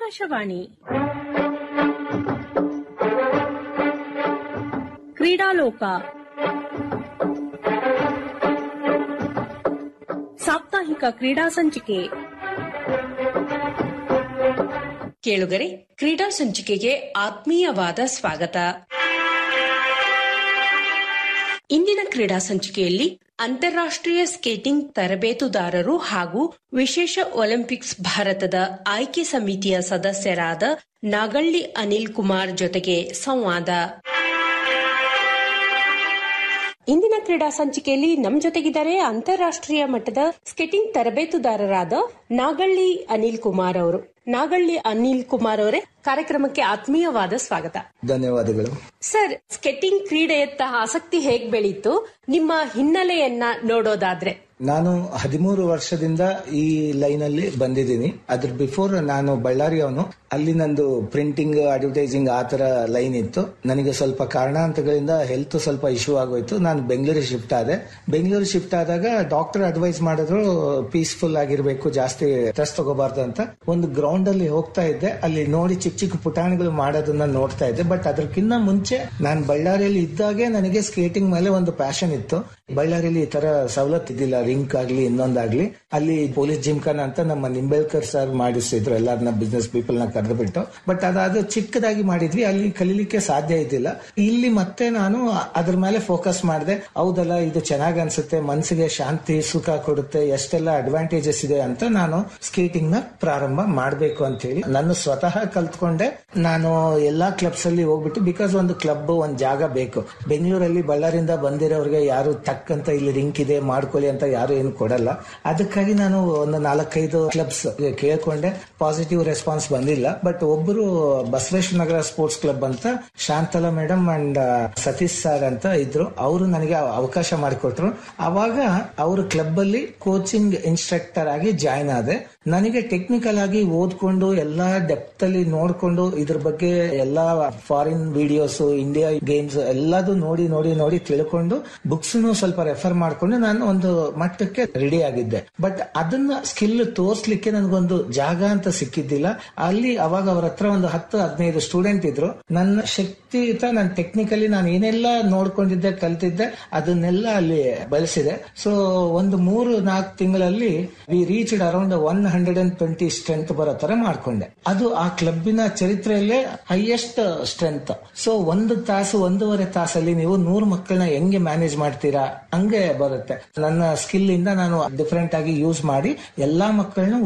ಆಕಾಶವಾಣಿ ಕ್ರೀಡಾಲೋಕ ಸಾಪ್ತಾಹಿಕ ಕ್ರೀಡಾ ಸಂಚಿಕೆ ಕೇಳುಗರೆ ಕ್ರೀಡಾ ಸಂಚಿಕೆಗೆ ಆತ್ಮೀಯವಾದ ಸ್ವಾಗತ ಇಂದಿನ ಕ್ರೀಡಾ ಸಂಚಿಕೆಯಲ್ಲಿ ಅಂತಾರಾಷ್ಟ್ರೀಯ ಸ್ಕೇಟಿಂಗ್ ತರಬೇತುದಾರರು ಹಾಗೂ ವಿಶೇಷ ಒಲಿಂಪಿಕ್ಸ್ ಭಾರತದ ಆಯ್ಕೆ ಸಮಿತಿಯ ಸದಸ್ಯರಾದ ನಾಗಳ್ಳಿ ಅನಿಲ್ ಕುಮಾರ್ ಜೊತೆಗೆ ಸಂವಾದ ಇಂದಿನ ಕ್ರೀಡಾ ಸಂಚಿಕೆಯಲ್ಲಿ ನಮ್ ಜೊತೆಗಿದ್ದಾರೆ ಅಂತಾರಾಷ್ಟ್ರೀಯ ಮಟ್ಟದ ಸ್ಕೇಟಿಂಗ್ ತರಬೇತುದಾರರಾದ ನಾಗಳ್ಳಿ ಅನಿಲ್ ಕುಮಾರ್ ಅವರು ನಾಗಳ್ಳಿ ಅನಿಲ್ ಕುಮಾರ್ ಅವರೇ ಕಾರ್ಯಕ್ರಮಕ್ಕೆ ಆತ್ಮೀಯವಾದ ಸ್ವಾಗತ ಧನ್ಯವಾದಗಳು ಸರ್ ಸ್ಕೇಟಿಂಗ್ ಕ್ರೀಡೆಯತ್ತ ಆಸಕ್ತಿ ಹೇಗ್ ಬೆಳೀತು ನಿಮ್ಮ ಹಿನ್ನೆಲೆಯನ್ನ ನೋಡೋದಾದ್ರೆ ನಾನು ಹದಿಮೂರು ವರ್ಷದಿಂದ ಈ ಲೈನ್ ಅಲ್ಲಿ ಬಂದಿದ್ದೀನಿ ಅದ್ರ ಬಿಫೋರ್ ನಾನು ಬಳ್ಳಾರಿಯವನು ಅಲ್ಲಿ ನಂದು ಪ್ರಿಂಟಿಂಗ್ ಅಡ್ವರ್ಟೈಸಿಂಗ್ ಆ ತರ ಲೈನ್ ಇತ್ತು ನನಗೆ ಸ್ವಲ್ಪ ಕಾರಣಾಂತರಗಳಿಂದ ಹೆಲ್ತ್ ಸ್ವಲ್ಪ ಇಶ್ಯೂ ಆಗೋಯ್ತು ನಾನು ಬೆಂಗಳೂರಿಗೆ ಶಿಫ್ಟ್ ಆದೆ ಬೆಂಗಳೂರು ಶಿಫ್ಟ್ ಆದಾಗ ಡಾಕ್ಟರ್ ಅಡ್ವೈಸ್ ಮಾಡಿದ್ರು ಪೀಸ್ಫುಲ್ ಆಗಿರ್ಬೇಕು ಜಾಸ್ತಿ ಸ್ಟ್ರೆಸ್ ತಗೋಬಾರ್ದು ಅಂತ ಒಂದು ಗ್ರೌಂಡ್ ಅಲ್ಲಿ ಹೋಗ್ತಾ ಇದ್ದೆ ಅಲ್ಲಿ ನೋಡಿ ಚಿಕ್ಕ ಚಿಕ್ಕ ಪುಟಾಣಿಗಳು ಮಾಡೋದನ್ನ ನೋಡ್ತಾ ಇದ್ದೆ ಬಟ್ ಅದಕ್ಕಿಂತ ಮುಂಚೆ ನಾನು ಬಳ್ಳಾರಿಯಲ್ಲಿ ಇದ್ದಾಗೆ ನನಗೆ ಸ್ಕೇಟಿಂಗ್ ಮೇಲೆ ಒಂದು ಪ್ಯಾಷನ್ ಇತ್ತು ಬಳ್ಳಾರಿಯಲ್ಲಿ ಈ ತರ ಸವಲತ್ತು ಇದ್ದಿಲ್ಲ ರಿಂಕ್ ಆಗ್ಲಿ ಇನ್ನೊಂದಾಗ್ಲಿ ಅಲ್ಲಿ ಪೊಲೀಸ್ ಜಿಮ್ಖಾನ ಅಂತ ನಮ್ಮ ನಿಂಬೆಳ್ಕರ್ ಸರ್ ಮಾಡಿಸಿದ್ರು ಎಲ್ಲರನ್ನ ಬಿಸ್ನೆಸ್ ಪೀಪಲ್ ನ ಕರೆದು ಬಿಟ್ಟು ಬಟ್ ಅದಾದ ಚಿಕ್ಕದಾಗಿ ಮಾಡಿದ್ವಿ ಅಲ್ಲಿ ಕಲೀಲಿಕ್ಕೆ ಸಾಧ್ಯ ಇದ್ದಿಲ್ಲ ಇಲ್ಲಿ ಮತ್ತೆ ನಾನು ಅದ್ರ ಮೇಲೆ ಫೋಕಸ್ ಮಾಡಿದೆ ಹೌದಲ್ಲ ಇದು ಚೆನ್ನಾಗ್ ಅನ್ಸುತ್ತೆ ಮನಸ್ಸಿಗೆ ಶಾಂತಿ ಸುಖ ಕೊಡುತ್ತೆ ಎಷ್ಟೆಲ್ಲ ಅಡ್ವಾಂಟೇಜಸ್ ಇದೆ ಅಂತ ನಾನು ಸ್ಕೇಟಿಂಗ್ ನ ಪ್ರಾರಂಭ ಮಾಡಬೇಕು ಅಂತ ಹೇಳಿ ನಾನು ಸ್ವತಃ ಕಲ್ತ್ಕೊಂಡೆ ನಾನು ಎಲ್ಲಾ ಕ್ಲಬ್ಸ್ ಅಲ್ಲಿ ಹೋಗ್ಬಿಟ್ಟು ಬಿಕಾಸ್ ಒಂದು ಕ್ಲಬ್ ಒಂದ್ ಜಾಗ ಬೇಕು ಬೆಂಗಳೂರಲ್ಲಿ ಬಳ್ಳಾರಿಂದ ಬಂದಿರೋರಿಗೆ ಯಾರು ತಕ್ಕಂತ ಇಲ್ಲಿ ರಿಂಕ್ ಇದೆ ಮಾಡ್ಕೊಳ್ಳಿ ಅಂತ ಯಾರು ಏನು ಕೊಡಲ್ಲ ಅದಕ್ಕಾಗಿ ನಾನು ಒಂದು ನಾಲ್ಕೈದು ಕ್ಲಬ್ಸ್ ಕೇಳ್ಕೊಂಡೆ ಪಾಸಿಟಿವ್ ರೆಸ್ಪಾನ್ಸ್ ಬಂದಿಲ್ಲ ಬಟ್ ಒಬ್ಬರು ಬಸವೇಶ್ವರ ನಗರ ಸ್ಪೋರ್ಟ್ಸ್ ಕ್ಲಬ್ ಅಂತ Shantala madam and Satish sir ಅಂತ ಇದ್ರು ಅವರು ನನಗೆ ಅವಕಾಶ ಮಾಡಿಕೊಟ್ರು ಅವಾಗ ಅವ್ರ ಕ್ಲಬ್ ಅಲ್ಲಿ ಕೋಚಿಂಗ್ ಇನ್ಸ್ಟ್ರಕ್ಟರ್ ಆಗಿ ಜಾಯ್ನ್ ಆದೆ ನನಗೆ ಟೆಕ್ನಿಕಲ್ ಆಗಿ ಓದ್ಕೊಂಡು ಎಲ್ಲಾ ಡೆಪ್ತ್ ಅಲ್ಲಿ ನೋಡ್ಕೊಂಡು ಇದ್ರ ಬಗ್ಗೆ ಎಲ್ಲಾ ಫಾರಿನ್ ವಿಡಿಯೋಸ್ ಇಂಡಿಯಾ ಗೇಮ್ಸ್ ಎಲ್ಲದೂ ನೋಡಿ ನೋಡಿ ನೋಡಿ ತಿಳ್ಕೊಂಡು ಬುಕ್ಸ್ ಸ್ವಲ್ಪ ರೆಫರ್ ಮಾಡ್ಕೊಂಡು ನಾನು ಒಂದು ಮಟ್ಟಕ್ಕೆ ರೆಡಿ ಆಗಿದ್ದೆ ಬಟ್ ಅದನ್ನ ಸ್ಕಿಲ್ ತೋರ್ಸ್ಲಿಕ್ಕೆ ನನಗೊಂದು ಜಾಗ ಅಂತ ಸಿಕ್ಕಿದ್ದಿಲ್ಲ ಅಲ್ಲಿ ಅವಾಗ ಅವ್ರ ಹತ್ರ ಒಂದು ಹತ್ತು ಹದಿನೈದು ಸ್ಟೂಡೆಂಟ್ ಇದ್ರು ನನ್ನ ಶಕ್ತಿಯುತ ನಾನು ಟೆಕ್ನಿಕಲಿ ನಾನು ಏನೆಲ್ಲ ನೋಡ್ಕೊಂಡಿದ್ದೆ ಕಲ್ತಿದ್ದೆ ಅದನ್ನೆಲ್ಲ ಅಲ್ಲಿ ಬಳಸಿದೆ ಸೊ ಒಂದು ಮೂರು ನಾಲ್ಕು ತಿಂಗಳಲ್ಲಿ we reached around one hundred and twenty strength ಬರೋ ತರ ಮಾಡ್ಕೊಂಡೆ ಅದು ಆ ಕ್ಲಬ್ಬಿನ ಚರಿತ್ರೆಯಲ್ಲೇ ಹೈಯೆಸ್ಟ್ ಸ್ಟ್ರೆಂತ್ ಸೊ ಒಂದು ತಾಸು ಒಂದೂವರೆ ತಾಸಲ್ಲಿ ನೀವು ನೂರು ಮಕ್ಕಳನ್ನ ಹೆಂಗೆ ಮ್ಯಾನೇಜ್ ಮಾಡ್ತೀರಾ ಹಂಗೆ ಬರುತ್ತೆ ನನ್ನ ಸ್ಕಿಲ್ ಇಂದ ನಾನು ಡಿಫರೆಂಟ್ ಆಗಿ ಯೂಸ್ ಮಾಡಿ ಎಲ್ಲಾ ಮಕ್ಕಳನ್ನ